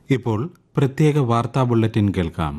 ഇപ്പോൾ പ്രത്യേക വാർത്താ ബുള്ളറ്റിൻ കേൾക്കാം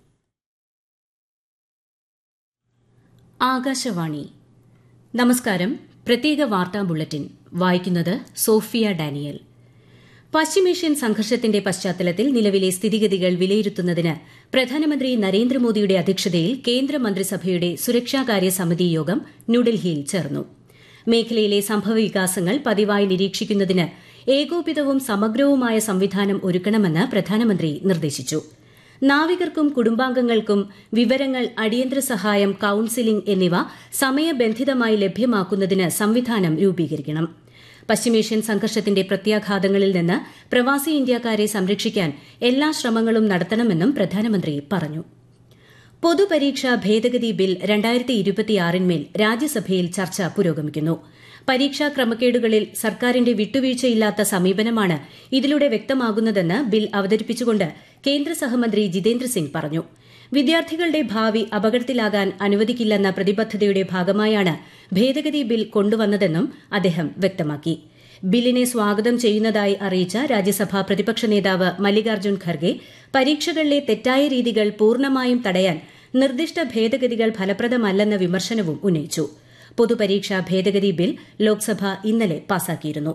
ആകാശവാണി നമസ്കാരം പ്രത്യേക വാർത്താ ബുള്ളറ്റിൻ വായിക്കുന്നത് സോഫിയ ഡാനിയൽ പശ്ചിമേഷ്യൻ സംഘർഷത്തിന്റെ പശ്ചാത്തലത്തിൽ നിലവിലെ സ്ഥിതിഗതികൾ വിലയിരുത്തുന്നതിന് പ്രധാനമന്ത്രി നരേന്ദ്രമോദിയുടെ അധ്യക്ഷതയിൽ കേന്ദ്രമന്ത്രിസഭയുടെ സുരക്ഷാകാര്യ സമിതി യോഗം ന്യൂഡൽഹിയിൽ ചേർന്നു മേഖലയിലെ സംഭവവികാസങ്ങൾ പതിവായി നിരീക്ഷിക്കുന്നതിന് ഏകോപിതവും സമഗ്രവുമായ സംവിധാനം ഒരുക്കണമെന്ന് പ്രധാനമന്ത്രി നിർദ്ദേശിച്ചു നാവികർക്കും കുടുംബാംഗങ്ങൾക്കും വിവരങ്ങൾ അടിയന്തര സഹായം കൌൺസിലിംഗ് എന്നിവ സമയബന്ധിതമായി ലഭ്യമാക്കുന്നതിന് സംവിധാനം രൂപീകരിക്കണം പശ്ചിമേഷ്യൻ സംഘർഷത്തിന്റെ പ്രത്യാഘാതങ്ങളിൽ നിന്ന് പ്രവാസി ഇന്ത്യക്കാരെ സംരക്ഷിക്കാൻ എല്ലാ ശ്രമങ്ങളും നടത്തണമെന്നും പ്രധാനമന്ത്രി പറഞ്ഞു പൊതുപരീക്ഷാ ഭേദഗതി ബിൽ രണ്ടായിരത്തി ഇരുപത്തിയാറിന്മേൽ രാജ്യസഭയിൽ ചർച്ച പുരോഗമിക്കുന്നു പരീക്ഷാ ക്രമക്കേടുകളിൽ സർക്കാരിന്റെ വിട്ടുവീഴ്ചയില്ലാത്ത സമീപനമാണ് ഇതിലൂടെ വ്യക്തമാകുന്നതെന്ന് ബിൽ അവതരിപ്പിച്ചുകൊണ്ട് കേന്ദ്ര സഹമന്ത്രി ജിതേന്ദ്ര സിംഗ് പറഞ്ഞു വിദ്യാർത്ഥികളുടെ ഭാവി അപകടത്തിലാകാൻ അനുവദിക്കില്ലെന്ന പ്രതിബദ്ധതയുടെ ഭാഗമായാണ് ഭേദഗതി ബിൽ കൊണ്ടുവന്നതെന്നും അദ്ദേഹം വ്യക്തമാക്കി ബില്ലിനെ സ്വാഗതം ചെയ്യുന്നതായി അറിയിച്ച രാജ്യസഭാ പ്രതിപക്ഷ നേതാവ് മല്ലികാർജ്ജുൻ ഖർഗെ പരീക്ഷകളിലെ തെറ്റായ രീതികൾ പൂർണ്ണമായും തടയാൻ നിർദ്ദിഷ്ട ഭേദഗതികൾ ഫലപ്രദമല്ലെന്ന വിമർശനവും ഉന്നയിച്ചു പൊതുപരീക്ഷാ ഭേദഗതി ബിൽ ലോക്സഭ ഇന്നലെ പാസാക്കിയിരുന്നു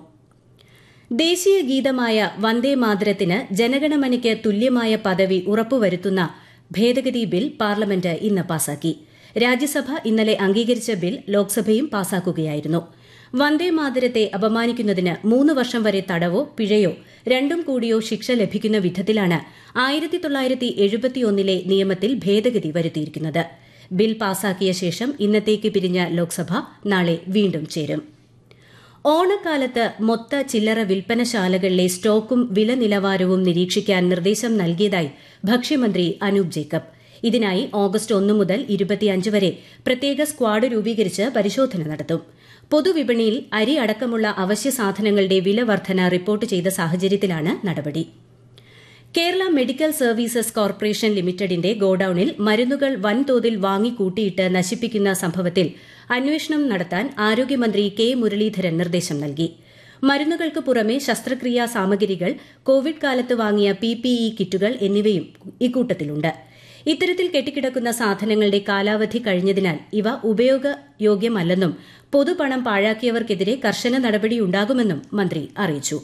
ദേശീയ ഗീതമായ വന്ദേ മാതരത്തിന് ജനഗണമനയ്ക്ക് തുല്യമായ പദവി ഉറപ്പുവരുത്തുന്ന ഭേദഗതി ബിൽ പാർലമെന്റ് ഇന്ന് പാസാക്കി രാജ്യസഭ ഇന്നലെ അംഗീകരിച്ച ബിൽ ലോക്സഭയും പാസാക്കുകയായിരുന്നു വന്ദേ മാതരത്തെ അപമാനിക്കുന്നതിന് മൂന്ന് വർഷം വരെ തടവോ പിഴയോ രണ്ടും കൂടിയോ ശിക്ഷ ലഭിക്കുന്ന വിധത്തിലാണ് ആയിരത്തി തൊള്ളായിരത്തി എഴുപത്തിയൊന്നിലെ നിയമത്തിൽ ഭേദഗതി വരുത്തിയിരിക്കുന്നത് ബിൽ പാസാക്കിയ ശേഷം ഇന്നത്തേക്ക് പിരിഞ്ഞ ലോക്സഭ നാളെ വീണ്ടും ചേരും ഓണക്കാലത്ത് മൊത്ത ചില്ലറ വിൽപ്പനശാലകളിലെ സ്റ്റോക്കും വില നിലവാരവും നിരീക്ഷിക്കാൻ നിർദ്ദേശം നൽകിയതായി ഭക്ഷ്യമന്ത്രി അനൂപ് ജേക്കബ് ഇതിനായി ഓഗസ്റ്റ് ഒന്ന് മുതൽ ഇരുപത്തിയഞ്ച് വരെ പ്രത്യേക സ്ക്വാഡ് രൂപീകരിച്ച് പരിശോധന നടത്തും പൊതുവിപണിയിൽ അരി അടക്കമുള്ള അവശ്യ സാധനങ്ങളുടെ വില വർധന റിപ്പോർട്ട് ചെയ്ത സാഹചര്യത്തിലാണ് നടപടി കേരള മെഡിക്കൽ സർവീസസ് കോർപ്പറേഷൻ ലിമിറ്റഡിന്റെ ഗോഡൌണിൽ മരുന്നുകൾ വൻതോതിൽ വാങ്ങിക്കൂട്ടിയിട്ട് നശിപ്പിക്കുന്ന സംഭവത്തിൽ അന്വേഷണം നടത്താൻ ആരോഗ്യമന്ത്രി കെ മുരളീധരൻ നിർദ്ദേശം നൽകി മരുന്നുകൾക്ക് പുറമെ ശസ്ത്രക്രിയാ സാമഗ്രികൾ കോവിഡ് കാലത്ത് വാങ്ങിയ പിപിഇ കിറ്റുകൾ എന്നിവയും ഇക്കൂട്ടത്തിലുണ്ട് ഇത്തരത്തിൽ കെട്ടിക്കിടക്കുന്ന സാധനങ്ങളുടെ കാലാവധി കഴിഞ്ഞതിനാൽ ഇവ ഉപയോഗയോഗ്യമല്ലെന്നും പൊതുപണം പാഴാക്കിയവർക്കെതിരെ കർശന നടപടിയുണ്ടാകുമെന്നും മന്ത്രി അറിയിച്ചു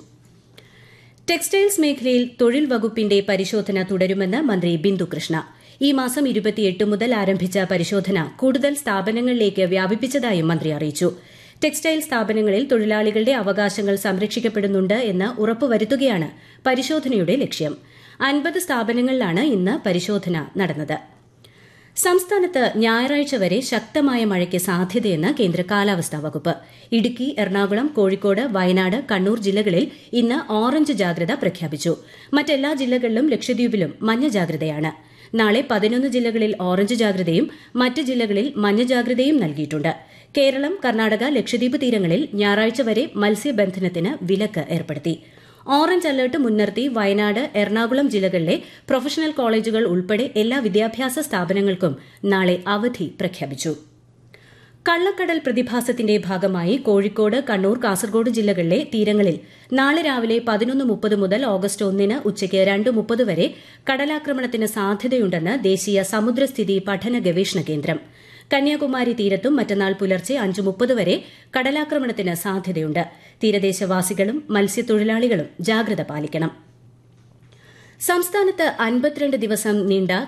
ടെക്സ്റ്റൈൽസ് മേഖലയിൽ തൊഴിൽ വകുപ്പിന്റെ പരിശോധന തുടരുമെന്ന് മന്ത്രി ബിന്ദു കൃഷ്ണ ഈ മാസം ഇരുപത്തിയെട്ട് മുതൽ ആരംഭിച്ച പരിശോധന കൂടുതൽ സ്ഥാപനങ്ങളിലേക്ക് വ്യാപിപ്പിച്ചതായും മന്ത്രി അറിയിച്ചു ടെക്സ്റ്റൈൽ സ്ഥാപനങ്ങളിൽ തൊഴിലാളികളുടെ അവകാശങ്ങൾ സംരക്ഷിക്കപ്പെടുന്നുണ്ട് എന്ന് ഉറപ്പുവരുത്തുകയാണ് പരിശോധനയുടെ ലക്ഷ്യം അൻപത് സ്ഥാപനങ്ങളിലാണ് ഇന്ന് പരിശോധന നടന്നത് സംസ്ഥാനത്ത് ഞായറാഴ്ച വരെ ശക്തമായ മഴയ്ക്ക് സാധ്യതയെന്ന് കേന്ദ്ര കാലാവസ്ഥാ വകുപ്പ് ഇടുക്കി എറണാകുളം കോഴിക്കോട് വയനാട് കണ്ണൂർ ജില്ലകളിൽ ഇന്ന് ഓറഞ്ച് ജാഗ്രത പ്രഖ്യാപിച്ചു മറ്റെല്ലാ ജില്ലകളിലും ലക്ഷദ്വീപിലും മഞ്ഞ ജാഗ്രതയാണ് നാളെ പതിനൊന്ന് ജില്ലകളിൽ ഓറഞ്ച് ജാഗ്രതയും മറ്റ് ജില്ലകളിൽ മഞ്ഞ ജാഗ്രതയും നൽകിയിട്ടുണ്ട് കേരളം കർണാടക ലക്ഷദ്വീപ് തീരങ്ങളിൽ ഞായറാഴ്ച വരെ മത്സ്യബന്ധനത്തിന് വിലക്ക് ഏർപ്പെടുത്തി ഓറഞ്ച് അലർട്ട് മുൻനിർത്തി വയനാട് എറണാകുളം ജില്ലകളിലെ പ്രൊഫഷണൽ കോളേജുകൾ ഉൾപ്പെടെ എല്ലാ വിദ്യാഭ്യാസ സ്ഥാപനങ്ങൾക്കും നാളെ അവധി പ്രഖ്യാപിച്ചു കള്ളക്കടൽ പ്രതിഭാസത്തിന്റെ ഭാഗമായി കോഴിക്കോട് കണ്ണൂർ കാസർഗോഡ് ജില്ലകളിലെ തീരങ്ങളിൽ നാളെ രാവിലെ പതിനൊന്ന് മുപ്പത് മുതൽ ഓഗസ്റ്റ് ഒന്നിന് ഉച്ചയ്ക്ക് രണ്ട് മുപ്പത് വരെ കടലാക്രമണത്തിന് സാധ്യതയുണ്ടെന്ന് ദേശീയ സമുദ്രസ്ഥിതി പഠന ഗവേഷണ കേന്ദ്രം കന്യാകുമാരി തീരത്തും മറ്റന്നാൾ പുലർച്ചെ അഞ്ച് മുപ്പത് വരെ കടലാക്രമണത്തിന് സാധ്യതയുണ്ട് തീരദേശവാസികളും മത്സ്യത്തൊഴിലാളികളും ജാഗ്രത പാലിക്കണം സംസ്ഥാനത്ത് അൻപത്തിരണ്ട് ദിവസം നീണ്ട